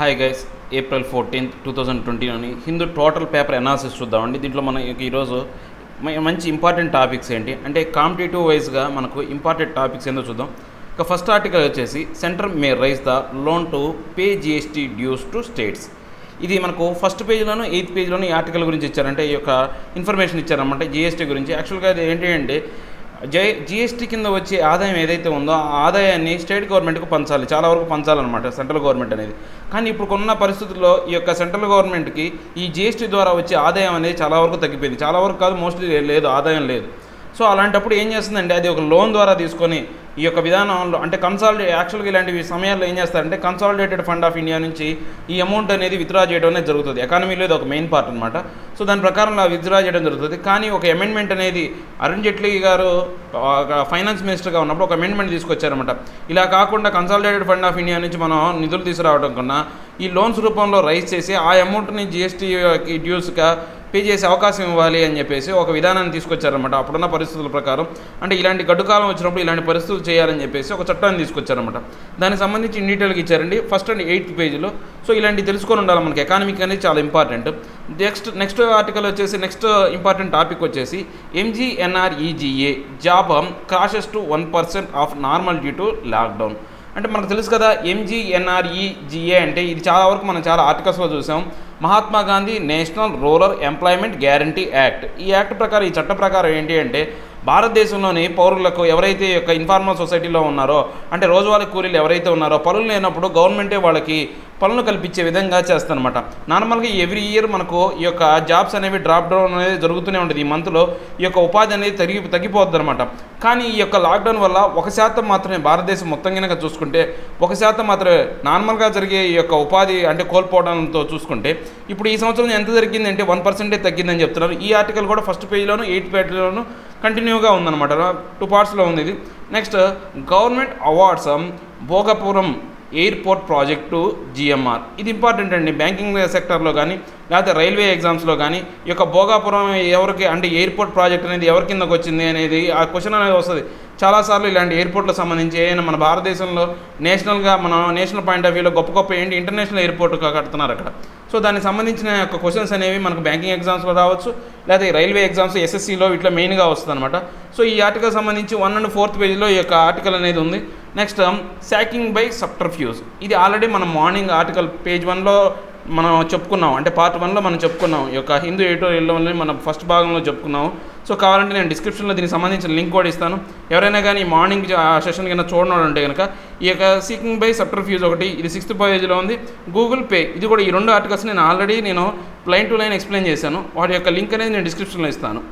Hi guys April fourteenth two thousand ట్వంటీలోని Hindu total paper analysis చూద్దామండి దీంట్లో మనం ఈరోజు మ- మంచి ఇంపార్టెంట్ టాపిక్స్ ఏంటి అంటే కాంపిటేటివ్ వైజ్గా మనకు ఇంపార్టెంట్ టాపిక్స్ ఏందో చూద్దాం ఇక ఫస్ట్ ఆర్టికల్ వచ్చేసి centre may raise the loan to pay GST dues to states ఇది మనకు ఫస్ట్ పేజ్లోను ఎయిత్ పేజ్లోను ఈ ఆర్టికల్ గురించి ఇచ్చారంటే ఈ యొక్క ఇన్ఫర్మేషన్ ఇచ్చారన్నమాట జిఎస్టీ గురించి యాక్చువల్గా అది ఏంటి అంటే జై జిఎస్టీ కింద వచ్చే ఆదాయం ఏదైతే ఉందో ఆ ఆదాయాన్ని స్టేట్ గవర్నమెంట్కి పంచాలి చాలా వరకు పంచాలన్నమాట సెంట్రల్ గవర్నమెంట్ అనేది కానీ ఇప్పుడు ఉన్న పరిస్థితుల్లో ఈ యొక్క సెంట్రల్ గవర్నమెంట్కి ఈ జిఎస్టీ ద్వారా వచ్చే ఆదాయం అనేది చాలా వరకు తగ్గిపోయింది చాలా వరకు కాదు మోస్ట్లీ లేదు ఆదాయం లేదు సో అలాంటప్పుడు ఏం చేస్తుందంటే అది ఒక లోన్ ద్వారా తీసుకొని ఈ యొక్క విధానంలో అంటే కన్సాలిడే యాక్చువల్గా ఇలాంటి సమయాల్లో ఏం చేస్తారంటే కన్సాలిడేటెడ్ ఫండ్ ఆఫ్ ఇండియా నుంచి ఈ అమౌంట్ అనేది విత్డ్రా చేయడం అనేది జరుగుతుంది ఎకానమీలో ఇది ఒక మెయిన్ పార్ట్ అనమాట సో దాని ప్రకారం అలా విత్డ్రా చేయడం జరుగుతుంది కానీ ఒక అమెండ్మెంట్ అనేది అరుణ్ జైట్లీ గారు ఫైనాన్స్ మినిస్టర్గా ఉన్నప్పుడు ఒక అమెండ్మెంట్ తీసుకొచ్చారనమాట ఇలా కాకుండా కన్సాలిడేటెడ్ ఫండ్ ఆఫ్ ఇండియా నుంచి మనం నిధులు తీసుకురావడం కన్నా ఈ లోన్స్ రూపంలో రైజ్ చేసి ఆ అమౌంట్ని జిఎస్టీ డ్యూస్గా పే చేసే అవకాశం ఇవ్వాలి అని చెప్పేసి ఒక విధానాన్ని తీసుకొచ్చారనమాట అప్పుడున్న పరిస్థితుల ప్రకారం అంటే ఇలాంటి గడ్డు కాలం వచ్చినప్పుడు ఇలాంటి పరిస్థితులు చేయాలని చెప్పేసి ఒక చట్టాన్ని తీసుకొచ్చారనమాట దానికి సంబంధించి ఇన్ డీటెయిల్గా ఇచ్చారండి ఫస్ట్ అండ్ ఎయిత్ పేజీలో సో ఇలాంటి తెలుసుకొని ఉండాలి మనకి ఎకానమిక్ అనేది చాలా ఇంపార్టెంట్ నెక్స్ట్ నెక్స్ట్ ఆర్టికల్ వచ్చేసి నెక్స్ట్ ఇంపార్టెంట్ టాపిక్ వచ్చేసి MGNREGA job crashes to one percent of normal due to lockdown అంటే మనకు తెలుసు కదా ఎంజీఎన్ఆర్ఈజిఏ అంటే ఇది చాలా వరకు మనం చాలా ఆర్టికల్స్లో చూసాం Mahatma Gandhi national rural employment guarantee act ఈ యాక్ట్ ప్రకారం ఈ చట్ట ప్రకారం ఏంటి అంటే భారతదేశంలోని పౌరులకు ఎవరైతే ఈ యొక్క ఇన్ఫార్మల్ సొసైటీలో ఉన్నారో అంటే రోజువారీ కూలీలు ఎవరైతే ఉన్నారో పనులు లేనప్పుడు గవర్నమెంటే వాళ్ళకి పనులు కల్పించే విధంగా చేస్తానమాట నార్మల్గా ఎవ్రీ ఇయర్ మనకు ఈ యొక్క జాబ్స్ అనేవి డ్రాప్ డౌన్ అనేది జరుగుతూనే ఉంటుంది ఈ మంత్లో ఈ యొక్క ఉపాధి అనేది తగ్గి తగ్గిపోద్ది అనమాట కానీ ఈ యొక్క లాక్డౌన్ వల్ల ఒక శాతం మాత్రమే భారతదేశం మొత్తం కనుక చూసుకుంటే ఒక శాతం మాత్రమే నార్మల్గా జరిగే ఈ యొక్క ఉపాధి అంటే కోల్పోవడంతో చూసుకుంటే ఇప్పుడు ఈ సంవత్సరం ఎంత జరిగింది అంటే వన్ పర్సెంటే తగ్గిందని చెప్తున్నారు ఈ ఆర్టికల్ కూడా ఫస్ట్ పేజీలోను ఎయిత్ పేజీలోను కంటిన్యూగా ఉందన్నమాట టూ పార్ట్స్లో ఉంది ఇది next government awards Bhogapuram airport project GMR ఇది ఇంపార్టెంట్ అండి బ్యాంకింగ్ సెక్టర్లో కానీ లేకపోతే రైల్వే ఎగ్జామ్స్లో కానీ ఈ యొక్క భోగాపురం ఎవరికి అంటే ఎయిర్పోర్ట్ ప్రాజెక్ట్ అనేది ఎవరి కిందకు వచ్చింది అనేది ఆ క్వశ్చన్ అనేది వస్తుంది చాలాసార్లు ఇలాంటి ఎయిర్పోర్ట్లకు సంబంధించి ఏదైనా మన భారతదేశంలో నేషనల్గా మన నేషనల్ పాయింట్ ఆఫ్ వ్యూలో గొప్ప గొప్ప ఏంటి ఇంటర్నేషనల్ ఎయిర్పోర్ట్ కడుతున్నారు అక్కడ సో దానికి సంబంధించిన యొక్క క్వశ్చన్స్ అనేవి మనకు బ్యాంకింగ్ ఎగ్జామ్స్లో రావచ్చు లేదా ఈ రైల్వే ఎగ్జామ్స్ ఎస్ఎస్సిలో ఇట్లా మెయిన్గా వస్తుంది అనమాట సో ఈ ఆర్టికల్ సంబంధించి వన్ అండ్ ఫోర్త్ పేజీలో ఈ యొక్క ఆర్టికల్ అనేది ఉంది నెక్స్ట్ శాకింగ్ బై సబ్టర్ఫ్యూజ్ ఇది ఆల్రెడీ మనం మార్నింగ్ ఆర్టికల్ పేజ్ వన్లో మనం చెప్పుకున్నాం అంటే పార్ట్ వన్లో మనం చెప్పుకున్నాం ఈ యొక్క హిందూ ఎడిటోరియల్లో మనం ఫస్ట్ భాగంలో చెప్పుకున్నాం సో కావాలంటే నేను డిస్క్రిప్షన్లో దీనికి సంబంధించిన లింక్ కూడా ఇస్తాను ఎవరైనా కానీ మార్నింగ్ ఆ సెషన్ కన్నా చూడడం ఉంటే కనుక ఈ యొక్క సీకింగ్ బై సబ్టర్ఫ్యూజ్ ఒకటి ఇది సిక్స్త్ పేజ్లో ఉంది గూగుల్ పే ఇది కూడా ఈ రెండు ఆర్టికల్స్ నేను ఆల్రెడీ నేను లైన్ టు లైన్ ఎక్స్ప్లెయిన్ చేశాను వాటి యొక్క లింక్ అనేది నేను డిస్క్రిప్షన్లో ఇస్తాను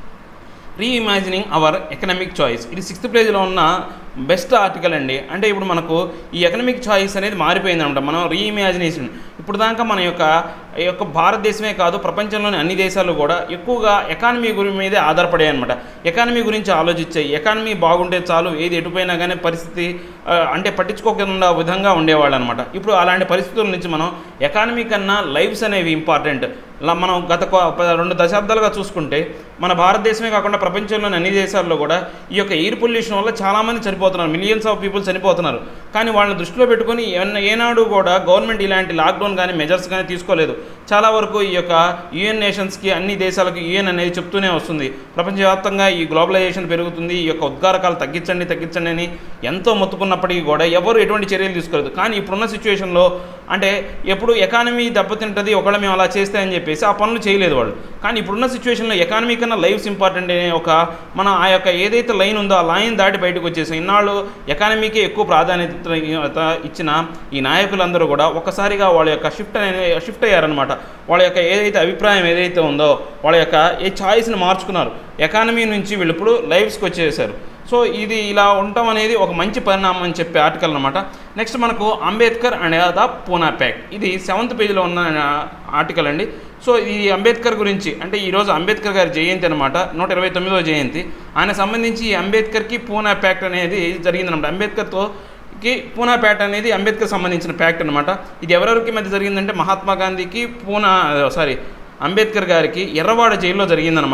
రీఇమాజినింగ్ అవర్ ఎకనామిక్ చాయిస్ ఇది సిక్స్త్ పేజ్లో ఉన్న బెస్ట్ ఆర్టికల్ అండి అంటే ఇప్పుడు మనకు ఈ ఎకనామిక్ చాయిస్ అనేది మారిపోయింది అనమాట మనం రీఇమాజినేషన్ ఇప్పుడు దాకా మన యొక్క ఈ యొక్క భారతదేశమే కాదు ప్రపంచంలోని అన్ని దేశాలు కూడా ఎక్కువగా ఎకానమీ గురి మీదే ఆధారపడాయి అనమాట ఎకానమీ గురించి ఆలోచించాయి ఎకానమీ బాగుంటే చాలు ఏది ఎటుపోయినా కానీ పరిస్థితి ఆ, అంటే పట్టించుకోకుండా విధంగా ఉండేవాళ్ళు అనమాట ఇప్పుడు అలాంటి పరిస్థితుల నుంచి మనం ఎకానమీ కన్నా లైఫ్స్ అనేవి ఇంపార్టెంట్ లా- మనం గత కొ- ప- రెండు దశాబ్దాలుగా చూసుకుంటే మన భారతదేశమే కాకుండా ప్రపంచంలోని అన్ని దేశాల్లో కూడా ఈ యొక్క ఎయిర్ పొల్యూషన్ వల్ల చాలామంది చనిపోతున్నారు మిలియన్స్ ఆఫ్ పీపుల్ చనిపోతున్నారు కానీ వాళ్ళని దృష్టిలో పెట్టుకొని ఏన- ఏనాడు కూడా గవర్నమెంట్ ఇలాంటి లాక్డౌన్ కానీ మెజర్స్ కానీ తీసుకోలేదు చాలా వరకు ఈ యొక్క యుఎన్ నేషన్స్కి అన్ని దేశాలకు యుఎన్ అనేది చెప్తూనే వస్తుంది ప్రపంచవ్యాప్తంగా ఈ గ్లోబలైజేషన్ పెరుగుతుంది ఈ యొక్క ఉద్గారకాలు తగ్గించండి తగ్గించండి అని ఎంతో మొత్తుకున్నప్పటికీ కూడా ఎవరు ఎటువంటి చర్యలు తీసుకోలేదు కానీ ఇప్పుడున్న సిచ్యువేషన్లో అంటే ఎప్పుడు ఎకానమీ దెబ్బతింటుంది ఒకవేళ మేము అలా చేస్తే అని చెప్పేసి ఆ పనులు చేయలేదు వాళ్ళు కానీ ఇప్పుడున్న సిచ్యువేషన్లో ఎకానమీ కన్నా లైఫ్స్ ఇంపార్టెంట్ అనే ఒక మన ఆ యొక్క ఏదైతే లైన్ ఉందో ఆ లైన్ దాటి బయటకు వచ్చేసాం ఇన్నాళ్ళు ఎకానమీకే ఎక్కువ ప్రాధాన్యత ఇచ్చిన ఈ నాయకులందరూ కూడా ఒక్కసారిగా వాళ్ళ యొక్క షిఫ్ట్ అనే షిఫ్ట్ అయ్యారనమాట వాళ్ళ యొక్క ఏదైతే అభిప్రాయం ఏదైతే ఉందో వాళ్ళ యొక్క ఏ ఛాయిస్ని మార్చుకున్నారు ఎకానమీ నుంచి వీళ్ళు ఇప్పుడు లైఫ్స్కి వచ్చేసారు సో ఇది ఇలా ఉండటం అనేది ఒక మంచి పరిణామం అని చెప్పే ఆర్టికల్ అనమాట నెక్స్ట్ మనకు Ambedkar and the Poona pact ఇది సెవెంత్ పేజీలో ఉన్న ఆర్టికల్ అండి సో ఈ అంబేద్కర్ గురించి అంటే ఈరోజు అంబేద్కర్ గారి జయంతి అనమాట నూట ఇరవై తొమ్మిదవ జయంతి ఆయన సంబంధించి ఈ అంబేద్కర్కి పూనా ప్యాక్ట్ అనేది జరిగిందనమాట అంబేద్కర్తో కి పూనా ప్యాక్ట్ అనేది అంబేద్కర్ సంబంధించిన ప్యాక్ట్ అనమాట ఇది ఎవరెవరికి మధ్య జరిగిందంటే మహాత్మా గాంధీకి పూనా సారీ అంబేద్కర్ గారికి ఎర్రవాడ జైల్లో జరిగిందనమాట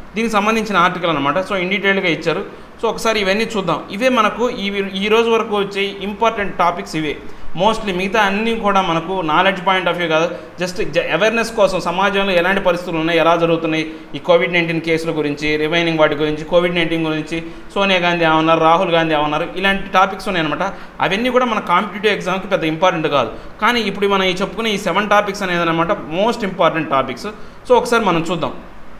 దీనికి సంబంధించిన ఆర్టికల్ అనమాట సో ఇన్ డీటెయిల్గా ఇచ్చారు సో ఒకసారి ఇవన్నీ చూద్దాం ఇవే మనకు ఈ ఈ రోజు వరకు వచ్చే ఇంపార్టెంట్ టాపిక్స్ ఇవే మోస్ట్లీ మిగతా అన్నీ కూడా మనకు నాలెడ్జ్ పాయింట్ ఆఫ్ వ్యూ కాదు జస్ట్ అవేర్నెస్ కోసం సమాజంలో ఎలాంటి పరిస్థితులు ఉన్నాయి ఎలా జరుగుతున్నాయి ఈ కోవిడ్ నైన్టీన్ కేసుల గురించి రిమైనింగ్ వాటి గురించి కోవిడ్ నైన్టీన్ గురించి సోనియా గాంధీ ఏమన్నారు రాహుల్ గాంధీ ఏమన్నారు ఇలాంటి టాపిక్స్ ఉన్నాయన్నమాట అవన్నీ కూడా మన కాంపిటేటివ్ ఎగ్జామ్కి పెద్ద ఇంపార్టెంట్ కాదు కానీ ఇప్పుడు మనం ఈ చెప్పుకునే ఈ సెవెన్ టాపిక్స్ అనేది అనమాట మోస్ట్ ఇంపార్టెంట్ టాపిక్స్ సో ఒకసారి మనం చూద్దాం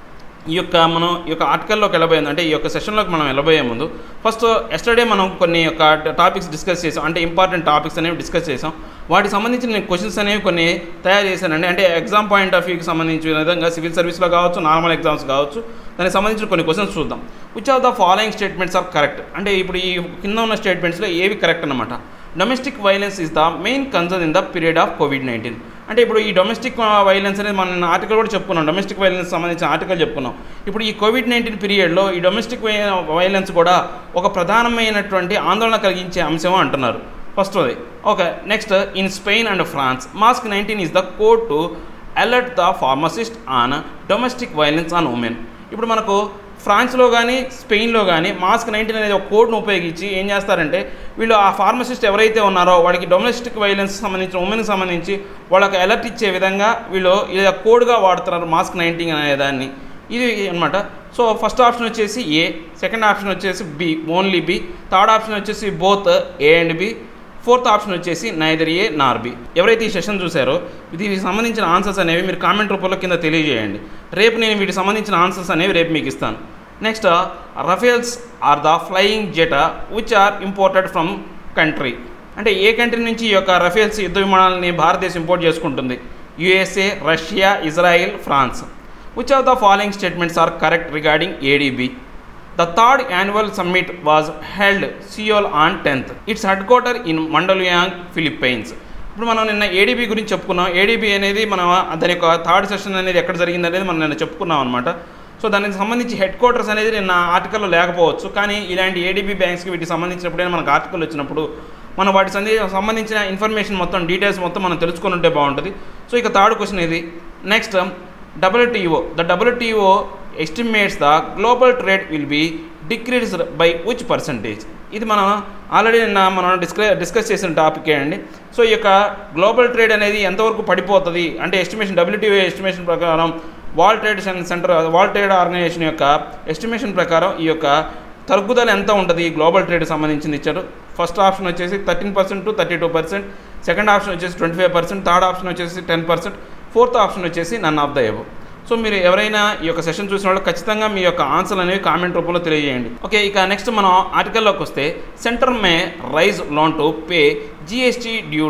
ఈ యొక్క మనం ఈ యొక్క ఆర్టికల్లోకి వెళ్ళబోయేది అంటే ఈ యొక్క సెషన్లోకి మనం వెళ్ళబోయే ముందు ఫస్ట్ ఎస్టర్డే మనం కొన్ని యొక్క టాపిక్స్ డిస్కస్ చేసాం అంటే ఇంపార్టెంట్ టాపిక్స్ అనేవి డిస్కస్ చేసాం వాటికి సంబంధించిన నేను క్వశ్చన్స్ అనేవి కొన్ని తయారు చేశానండి అంటే ఎగ్జామ్ పాయింట్ ఆఫ్ వ్యూకి సంబంధించిన విధంగా సివిల్ సర్వీస్లో కావచ్చు నార్మల్ ఎగ్జామ్స్ కావచ్చు దానికి సంబంధించిన కొన్ని క్వశ్చన్స్ చూద్దాం which of the following statements are correct అంటే ఇప్పుడు ఈ కింద ఉన్న స్టేట్మెంట్స్లో ఏవి కరెక్ట్ అనమాట domestic violence is the main concern in the period of COVID nineteen అంటే ఇప్పుడు ఈ డొమెస్టిక్ వైలెన్స్ అనేది మన ఆర్టికల్ కూడా చెప్పుకున్నాం డొమెస్టిక్ వైలెన్స్ సంబంధించిన ఆర్టికల్ చెప్పుకున్నాం ఇప్పుడు ఈ కోవిడ్ నైన్టీన్ పీరియడ్లో ఈ డొమెస్టిక్ వైలెన్స్ కూడా ఒక ప్రధానమైనటువంటి ఆందోళన కలిగించే అంశం అంటున్నారు ఫస్ట్ అది okay next in Spain and France mask nineteen is the code to alert the pharmacist on domestic violence on women ఇప్పుడు మనకు ఫ్రాన్స్లో కానీ స్పెయిన్లో కానీ మాస్క్ నైన్టీన్ అనేది ఒక కోడ్ను ఉపయోగించి ఏం చేస్తారంటే వీళ్ళు ఆ ఫార్మసిస్ట్ ఎవరైతే ఉన్నారో వాడికి డొమెస్టిక్ వైలెన్స్ సంబంధించిన ఉమెన్కి సంబంధించి వాళ్ళకి అలర్ట్ ఇచ్చే విధంగా వీళ్ళు ఇలా కోడ్గా వాడుతున్నారు మాస్క్ నైన్టీన్ అనే దాన్ని ఇది అనమాట సో ఫస్ట్ ఆప్షన్ వచ్చేసి ఏ సెకండ్ ఆప్షన్ వచ్చేసి B only B third option వచ్చేసి both A and B fourth option వచ్చేసి నైదర్ ఏ నార్ బి ఎవరైతే ఈ సెషన్ చూసారో దీనికి సంబంధించిన ఆన్సర్స్ అనేవి మీరు కామెంట్ రూపంలో కింద తెలియజేయండి రేపు నేను వీటికి సంబంధించిన ఆన్సర్స్ అనేవి రేపు మీకు ఇస్తాను next Rafales are the flying jet which are imported from country అంటే ఏ కంట్రీ నుంచి ఈ యొక్క రఫేల్స్ యుద్ధ విమానాలని భారతదేశం ఇంపోర్ట్ చేసుకుంటుంది USA Russia Israel France which of the following statements are correct regarding ADB the third annual summit was held Seoul on tenth its headquarter in Mandaluyong Philippines ఇప్పుడు మనం నిన్న ADB గురించి చెప్పుకున్నాం ADB అనేది మనం దాని యొక్క థర్డ్ సెషన్ అనేది ఎక్కడ జరిగింది అనేది మనం నిన్న చెప్పుకున్నాం అనమాట సో దానికి సంబంధించి హెడ్ క్వార్టర్స్ అనేది నిన్న ఆర్టికల్లో లేకపోవచ్చు కానీ ఇలాంటి ఏడీబీ బ్యాంక్స్కి వీటికి సంబంధించినప్పుడైనా మనకు ఆర్టికల్ వచ్చినప్పుడు మనం వాటి సందే సంబంధించిన ఇన్ఫర్మేషన్ మొత్తం డీటెయిల్స్ మొత్తం మనం తెలుసుకొని ఉంటే బాగుంటుంది సో ఇక థర్డ్ క్వశ్చన్ ఇది next WTO the WTO estimates the global trade will be decreased by which percentage ఇది మనం ఆల్రెడీ నిన్న మనం డిస్క డిస్కస్ చేసిన టాపికే అండి సో ఈ యొక్క గ్లోబల్ ట్రేడ్ అనేది ఎంతవరకు పడిపోతుంది అంటే ఎస్టిమేషన్ డబ్ల్యూటీఓ ఎస్టిమేషన్ ప్రకారం World Trade Center World Trade Organization యొక్క ఎస్టిమేషన్ ప్రకారం ఈ యొక్క తగ్గుదల ఎంత ఉంటుంది గ్లోబల్ ట్రేడ్ సంబంధించింది ఇచ్చారు ఫస్ట్ ఆప్షన్ వచ్చేసి thirteen percent to thirty two percent second option వచ్చేసి twenty five percent third option వచ్చేసి టెన్ పర్సెంట్ ఫోర్త్ ఆప్షన్ వచ్చేసి none of the above so మీరు ఎవరైనా ఈ యొక్క సెషన్ చూసిన వాళ్ళు ఖచ్చితంగా మీ యొక్క ఆన్సర్లు అనేవి కామెంట్ రూపంలో తెలియజేయండి ఓకే ఇక నెక్స్ట్ మనం ఆర్టికల్లోకి వస్తే centre may raise loan to pay GST due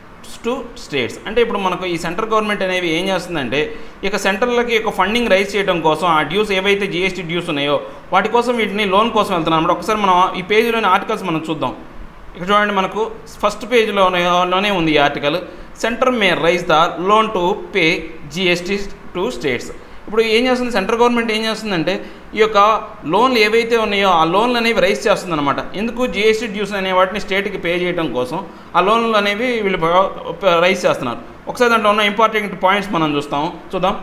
to states అంటే ఇప్పుడు మనకు ఈ సెంట్రల్ గవర్నమెంట్ అనేవి ఏం చేస్తుందంటే ఇక సెంటర్లకి ఒక ఫండింగ్ రైజ్ చేయడం కోసం ఆ డ్యూస్ ఏవైతే జిఎస్టీ డ్యూస్ ఉన్నాయో వాటి కోసం వీటిని లోన్ కోసం వెళ్తున్నాం అనమాట ఒకసారి మనం ఈ పేజీలోని ఆర్టికల్స్ మనం చూద్దాం ఇక్కడ చూడండి మనకు ఫస్ట్ పేజ్లోనే లోనే ఉంది ఈ article centre may raise the loan to pay GST to states ఇప్పుడు ఏం చేస్తుంది సెంట్రల్ గవర్నమెంట్ ఏం చేస్తుందంటే ఈ యొక్క లోన్లు ఏవైతే ఉన్నాయో ఆ లోన్లు అనేవి రైజ్ చేస్తుంది అనమాట ఎందుకు జిఎస్టీ డ్యూస్ అనే వాటిని స్టేట్కి పే చేయడం కోసం ఆ లోన్లు అనేవి వీళ్ళు రైజ్ చేస్తున్నారు ఒకసారి దాంట్లో ఉన్న ఇంపార్టెంట్ పాయింట్స్ మనం చూస్తాం చూద్దాం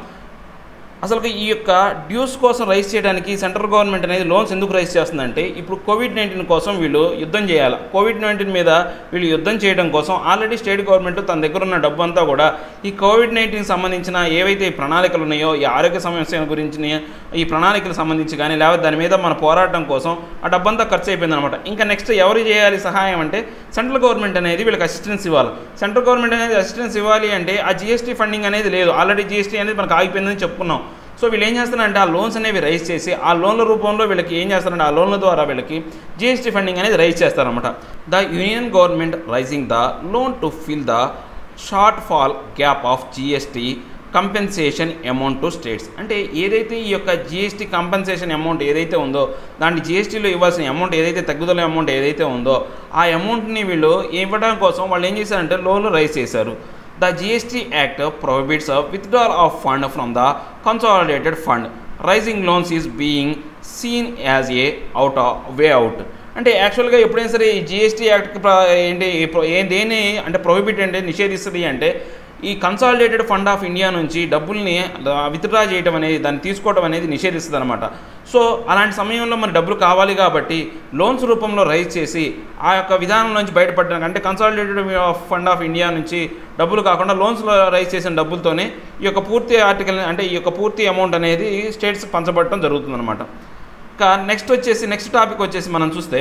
అసలు ఈ యొక్క డ్యూస్ కోసం రైజ్ చేయడానికి సెంట్రల్ గవర్నమెంట్ అనేది లోన్స్ ఎందుకు రైజ్ చేస్తుందంటే ఇప్పుడు కోవిడ్ నైన్టీన్ కోసం వీళ్ళు యుద్ధం చేయాలి కోవిడ్ నైన్టీన్ మీద వీళ్ళు యుద్ధం చేయడం కోసం ఆల్రెడీ స్టేట్ గవర్నమెంట్ తన దగ్గర ఉన్న డబ్బు అంతా కూడా ఈ కోవిడ్ నైన్టీన్ సంబంధించిన ఏవైతే ఈ ప్రణాళికలు ఉన్నాయో ఈ ఆరోగ్య సమస్యల గురించి ఈ ప్రణాళికలకు సంబంధించి కానీ లేకపోతే దాని మీద మన పోరాటం కోసం ఆ డబ్బంతా ఖర్చు అయిపోయింది అనమాట ఇంకా నెక్స్ట్ ఎవరు చేయాలి సహాయం అంటే సెంట్రల్ గవర్నమెంట్ అనేది వీళ్ళకి అసిస్టెన్స్ ఇవ్వాలి సెంట్రల్ గవర్నమెంట్ అనేది అసిస్టెన్స్ ఇవ్వాలి అంటే ఆ జిఎస్టీ ఫండింగ్ అనేది లేదు ఆల్రెడీ జిఎస్టీ అనేది మనకు ఆగిపోయిందని చెప్పుకున్నాం సో వీళ్ళు ఏం చేస్తారంటే ఆ లోన్స్ అనేవి రైజ్ చేసి ఆ లోన్ల రూపంలో వీళ్ళకి ఏం చేస్తారంటే ఆ లోన్ల ద్వారా వీళ్ళకి జిఎస్టీ ఫండింగ్ అనేది రైజ్ చేస్తారనమాట the union government raising the loan to fill the shortfall gap of GST compensation amount to states అంటే ఏదైతే ఈ యొక్క జిఎస్టీ కంపెన్సేషన్ అమౌంట్ ఏదైతే ఉందో దాని జిఎస్టీలో ఇవ్వాల్సిన అమౌంట్ ఏదైతే తగ్గుదల అమౌంట్ ఏదైతే ఉందో ఆ అమౌంట్ని వీళ్ళు ఇవ్వడం కోసం వాళ్ళు ఏం చేశారంటే లోన్లు రైజ్ చేశారు The GST Act prohibits a withdrawal of fund from the consolidated fund. Rising loans is being seen as a out of way out. అంటే యాక్చువల్గా ఎప్పుడైనా సరే ఈ జిఎస్టీ యాక్ట్ ఏంటి ఏ దేని అంటే ప్రొహిబిట్ అంటే నిషేధిస్తుంది అంటే ఈ కన్సాలిడేటెడ్ ఫండ్ ఆఫ్ ఇండియా నుంచి డబ్బుల్ని విత్డ్రా చేయడం అనేది దాన్ని తీసుకోవడం అనేది నిషేధిస్తుంది అనమాట సో అలాంటి సమయంలో మరి డబ్బులు కావాలి కాబట్టి లోన్స్ రూపంలో రైజ్ చేసి ఆ యొక్క విధానం నుంచి బయటపడడానికి అంటే కన్సాలిడేటెడ్ ఫండ్ ఆఫ్ ఇండియా నుంచి డబ్బులు కాకుండా లోన్స్లో రైజ్ చేసిన డబ్బులతోనే ఈ యొక్క పూర్తి ఆర్టికల్ అంటే ఈ యొక్క పూర్తి అమౌంట్ అనేది స్టేట్స్ పంచబడటం జరుగుతుందన్నమాట ఇంకా నెక్స్ట్ వచ్చేసి నెక్స్ట్ టాపిక్ వచ్చేసి మనం చూస్తే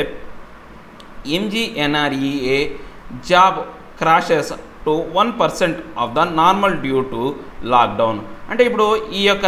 MGNREGA job crashes to one percent of the normal due to lockdown అంటే ఇప్పుడు ఈ యొక్క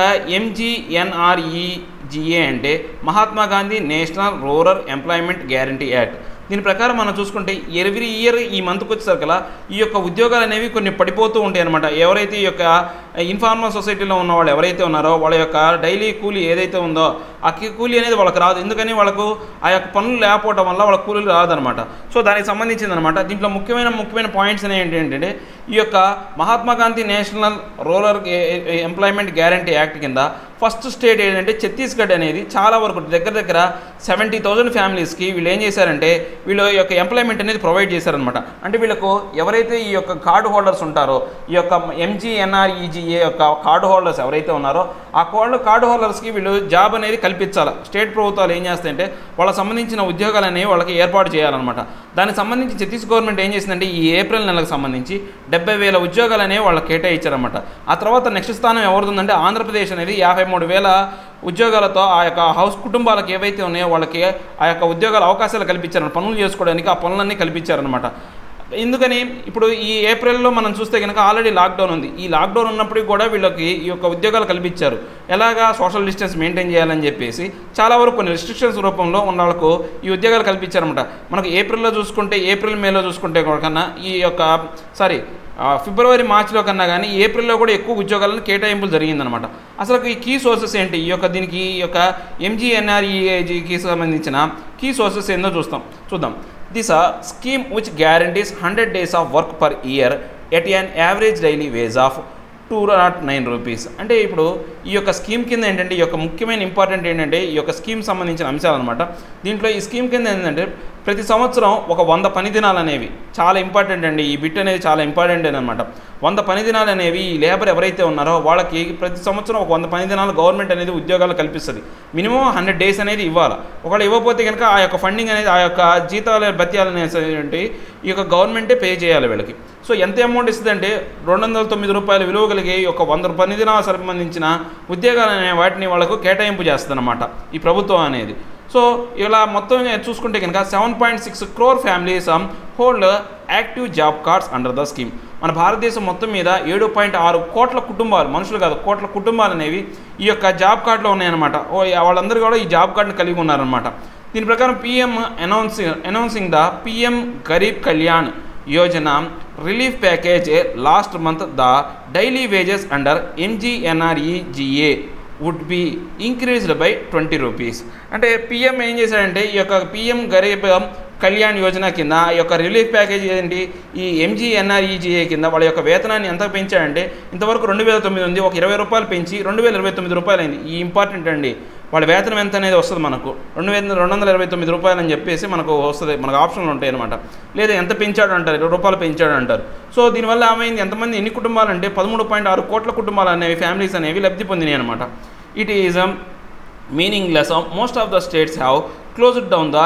ఎంజీఎన్ఆర్ఈజిఏ అంటే Mahatma Gandhi national rural employment guarantee Act దీని ప్రకారం మనం చూసుకుంటే ఎవ్రీ ఇయర్ ఈ మంత్కి వచ్చేసరికల్లా ఈ యొక్క ఉద్యోగాలు అనేవి కొన్ని పడిపోతూ ఉంటాయి అనమాట ఎవరైతే ఈ యొక్క ఇన్ఫార్మల్ సొసైటీలో ఉన్న వాళ్ళు ఎవరైతే ఉన్నారో వాళ్ళ యొక్క డైలీ కూలీ ఏదైతే ఉందో ఆ కి- కూలీ అనేది వాళ్ళకి రాదు ఎందుకని వాళ్ళకు ఆ యొక్క పనులు లేకపోవడం వల్ల వాళ్ళ కూలీలు రాదనమాట సో దానికి సంబంధించింది అనమాట దీంట్లో ముఖ్యమైన ముఖ్యమైన పాయింట్స్ అనేవి ఏంటంటే ఈ యొక్క Mahatma Gandhi national rural employment guarantee Act కింద ఫస్ట్ స్టేట్ ఏంటంటే ఛత్తీస్గఢ్ అనేది చాలా వరకు దగ్గర దగ్గర సెవెంటీ థౌజండ్ ఫ్యామిలీస్కి వీళ్ళు ఏం చేశారంటే వీళ్ళు ఈ యొక్క ఎంప్లాయ్మెంట్ అనేది ప్రొవైడ్ చేశారనమాట అంటే వీళ్ళకు ఎవరైతే ఈ యొక్క కార్డు హోల్డర్స్ ఉంటారో ఈ యొక్క ఎంజీఎన్ఆర్ఈజీఏ యొక్క కార్డు హోల్డర్స్ ఎవరైతే ఉన్నారో ఆ కోళ్ళు కార్డు హోల్డర్స్కి వీళ్ళు జాబ్ అనేది కల్పించాలి స్టేట్ ప్రభుత్వాలు ఏం చేస్తాయంటే వాళ్ళకి సంబంధించిన ఉద్యోగాలు అనేవి వాళ్ళకి ఏర్పాటు చేయాలన్నమాట దానికి సంబంధించి ఛత్తీస్ గవర్నమెంట్ ఏం చేసిందంటే ఈ ఏప్రిల్ నెలకు సంబంధించి డెబ్బై వేల ఉద్యోగాలు అనేవి వాళ్ళకి కేటాయించారన్నమాట ఆ తర్వాత నెక్స్ట్ స్థానం ఎవరిదంటే ఆంధ్రప్రదేశ్ అనేది యాభై మూడు వేల ఉద్యోగాలతో ఆ యొక్క హౌస్ కుటుంబాలకు ఏవైతే ఉన్నాయో వాళ్ళకి ఆ యొక్క ఉద్యోగాల అవకాశాలు కల్పించారు పనులు చేసుకోవడానికి ఆ పనులన్నీ కల్పించారనమాట ఎందుకని ఇప్పుడు ఈ ఏప్రిల్లో మనం చూస్తే కనుక ఆల్రెడీ లాక్డౌన్ ఉంది ఈ లాక్డౌన్ ఉన్నప్పటికీ కూడా వీళ్ళకి ఈ యొక్క ఉద్యోగాలు కల్పించారు ఎలాగా సోషల్ డిస్టెన్స్ మెయింటైన్ చేయాలని చెప్పేసి చాలా వరకు కొన్ని రిస్ట్రిక్షన్స్ రూపంలో ఉన్న వాళ్ళకు ఈ ఉద్యోగాలు కల్పించారనమాట మనకు ఏప్రిల్లో చూసుకుంటే ఏప్రిల్ మేలో చూసుకుంటే కన్నా ఈ యొక్క సారీ ఆ, ఫిబ్రవరి మార్చిలో కన్నా కానీ ఏప్రిల్లో కూడా ఎక్కువ ఉద్యోగాలను కేటాయింపులు జరిగిందనమాట అసలు ఈ కీ సోర్సెస్ ఏంటి ఈ యొక్క దీనికి ఈ యొక్క ఎంజీఎన్ఆర్ఈఏజీకి సంబంధించిన కీ సోర్సెస్ ఏందో చూస్తాం చూద్దాం this uh scheme which guarantees hundred days of work per year at an average daily wage of two naught nine rupees అంటే ఇప్పుడు ఈ యొక్క స్కీమ్ కింద ఏంటంటే ఈ యొక్క ముఖ్యమైన ఇంపార్టెంట్ ఏంటంటే ఈ యొక్క స్కీమ్ సంబంధించిన అంశాలు అనమాట దీంట్లో ఈ స్కీమ్ కింద ఏంటంటే ప్రతి సంవత్సరం ఒక వంద పని దినాలు అనేవి చాలా ఇంపార్టెంట్ అండి ఈ బిట్ అనేది చాలా ఇంపార్టెంట్ అనమాట వంద పని దినాలు అనేవి ఈ లేబర్ ఎవరైతే ఉన్నారో వాళ్ళకి ప్రతి సంవత్సరం ఒక వంద పని దినాలు గవర్నమెంట్ అనేది ఉద్యోగాలు కల్పిస్తుంది మినిమం హండ్రెడ్ డేస్ అనేది ఇవ్వాలి ఒకవేళ ఇవ్వకపోతే కనుక ఆ యొక్క ఫండింగ్ అనేది ఆ యొక్క జీతాల భత్యాలు అనేటువంటి ఈ యొక్క గవర్నమెంటే పే చేయాలి వీళ్ళకి సో ఎంత అమౌంట్ ఇస్తుందంటే రెండు వందల తొమ్మిది రూపాయల విలువ కలిగి ఒక వంద పని దినాలకు సంబంధించిన ఉద్యోగాలు అనే వాటిని వాళ్ళకు కేటాయింపు చేస్తుందన్నమాట ఈ ప్రభుత్వం అనేది సో ఇలా మొత్తం చూసుకుంటే కనుక seven point six crore families hold active job cards under the scheme మన భారతదేశం మొత్తం మీద ఏడు పాయింట్ ఆరు కోట్ల కుటుంబాలు మనుషులు కాదు కోట్ల కుటుంబాలు అనేవి ఈ యొక్క జాబ్ కార్డులో ఉన్నాయన్నమాట ఓ వాళ్ళందరూ కూడా ఈ జాబ్ కార్డుని కలిగి ఉన్నారనమాట దీని ప్రకారం PM announcing announcing the PM Garib Kalyan Yojana relief package last month the daily wages under MGNREGA would be increased by twenty rupees అంటే పిఎం ఏం చేశాడంటే ఈ యొక్క పిఎం గరీబ్ కళ్యాణ్ యోజన కింద ఈ యొక్క రిలీఫ్ ప్యాకేజ్ ఏంటి ఈ ఎంజీఎన్ఆర్ఈజీఏ కింద వాళ్ళ యొక్క వేతనాన్ని ఎంత పెంచాడంటే ఇంతవరకు రెండు వేల తొమ్మిది ఉంది ఒక ఇరవై రూపాయలు పెంచి రెండు వేల ఇరవై తొమ్మిది రూపాయలు అయింది ఈ ఇంపార్టెంట్ అండి వాళ్ళ వేతనం ఎంత అనేది వస్తుంది మనకు రెండు వేల రెండు వందల ఇరవై తొమ్మిది రూపాయలు అని చెప్పేసి మనకు వస్తుంది మనకు ఆప్షన్లు ఉంటాయి అనమాట లేదా ఎంత పెంచాడు అంటారు ఇరవై రూపాయలు పెంచాడు అంటారు సో దీనివల్ల ఏమైంది ఎంతమంది ఎన్ని కుటుంబాలు అంటే పదమూడు పాయింట్ ఆరు కోట్ల కుటుంబాలు అనేవి ఫ్యామిలీస్ అనేవి లబ్ధి పొందినాయి అనమాట it is meaningless of most of the states have closed down the